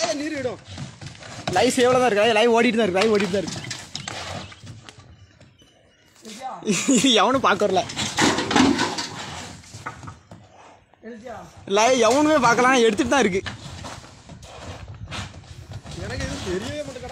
நீர் இடும் லைவ் சேவ்ல தான் இருக்கு லைவ் ஓடிட்டு தான் இருக்கு லைவ் ஓடிட்டு தான் இருக்கு எவனும் பார்க்க வரல லைவ் எவனுமே பார்க்கலாம் எடுத்துட்டு தான் இருக்கு எனக்கு இது தெரியவே மாட்டேங்கடா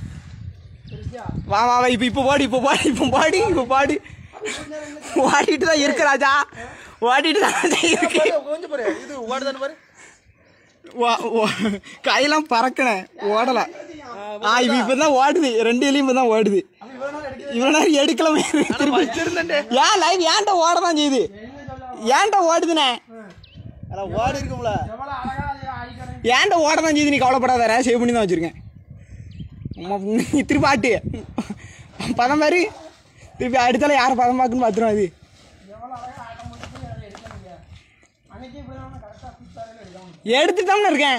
வா வா வா இப்போ இப்போ பாடி இப்போ பாடி இப்போ பாடி இப்போ பாடி ஓடிட்டு தான் இருக்கு ராஜா ஓடிட்டு தான் ராஜா இருக்கு கொஞ்சம் பாரு இது ஓடுதானு பாரு வா- வா- கையெல்லாம் பறக்கணே ஓடல ஆ இப்போ இப்போ தான் ஓடுது ரெண்டு எலியும் இப்போ தான் ஓடுது இவ்வளோ நேரம் எடுக்கலாமே திருப்பி வச்சிருந்தேன்டே ஏன் லைவ் ஏன்ட்ட ஓட தான் செய்யுது ஏன்ட்ட ஓடுதுண்ணே அட ஓடி இருக்கும்ல ஏன்ட்ட ஓட தான் செய்யுது நீ கவலைப்படாத சேவ் பண்ணி தான் வச்சிருக்கேன் அம்மா, நீ திருப்பி ஆட்டு பதம் மாதிரி திருப்பி அடுத்தால யார் பதம் பார்க்குன்னு பார்த்துருவோம் அது எடுத்துட்டு தான் இருக்கேன்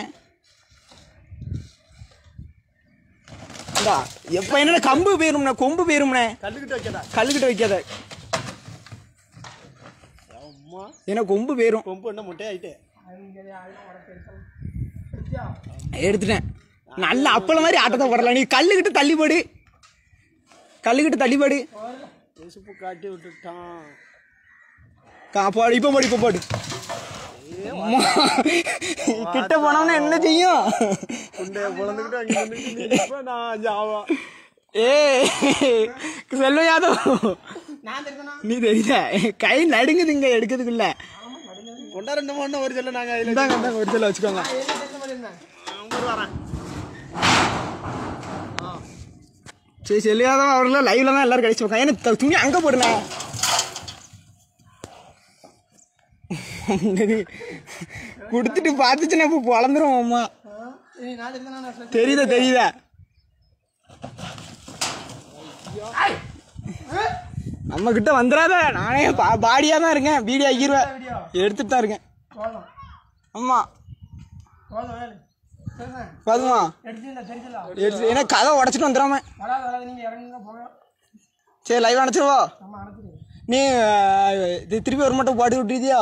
இந்தா, எப்ப என்ன கம்பு போயிரும்ண்ணே கொம்பு போயிரும்ண்ணே கல்லுக்கிட்ட வைக்கடா கல்லுக்கிட்ட வைக்காத அம்மா ஏன்னா கொம்பு போயிரும் கொம்பு என்ன முட்டை ஆயிட்டே எடுத்துட்டேன் நல்ல அப்பள மாதிரி ஆட்டத்தை போடலாம் நீ கல்லுக்கிட்ட தள்ளி போடு கல்லுக்கிட்ட தள்ளி போடு எசுப்பு காட்டி விட்டுட்டான் கா போடு இப்போ போடு இப்போ போடு அம்மா, கிட்ட போனோம்னா என்ன செய்யும் குண்டைய குழந்துக்கிட்டு அங்கே நின்னுக்கிட்டு இப்ப நான் ஜாவா ஏ செல்வ யாதவ் நீ தெரியல கை நடுங்குதுங்க எடுக்கிறதுக்குள்ள கொண்டா ரெண்டு மணி ஒரு சொல்ல நாங்க அதில் இந்தாங்க இந்தாங்க ஒரு செல்ல வச்சுக்கோங்க வரேன் சரி செல்லியாதவ அவர்கள லைவ்ல தான் எல்லாரும் கழிச்சு வைக்காங்க ஏன்னா த- துணி அங்க போடுனே கொடுத்துட்டு பார்த்துச்சுன்னா இப்போ பொழந்துரும் அம்மா தெரியுதா தெரியுதா நம்ம கிட்ட வந்துடாத நானே பா- பாடியா தான் இருக்கேன் வீடியோ ஆக்கிடுவேன் எடுத்துட்டு தான் இருக்கேன் ஆமா போதுமா எடுத்து ஏன்னா கதை உடச்சிட்டு வந்துடாம சரி லைவ் அனுப்பிச்சிருவோ நீ அஹ், இது திருப்பி ஒரு மட்டும் பாடி விட்டுருதியா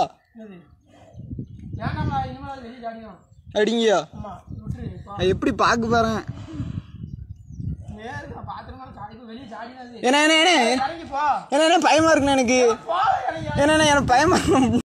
அப்படிங்கியோ நான் எப்படி பார்க்க போறேன் என்ன என்ன என்ன என்ன என்ன பயமா இருக்குண்ணே எனக்கு என்ன என்ன எனக்கு பயமா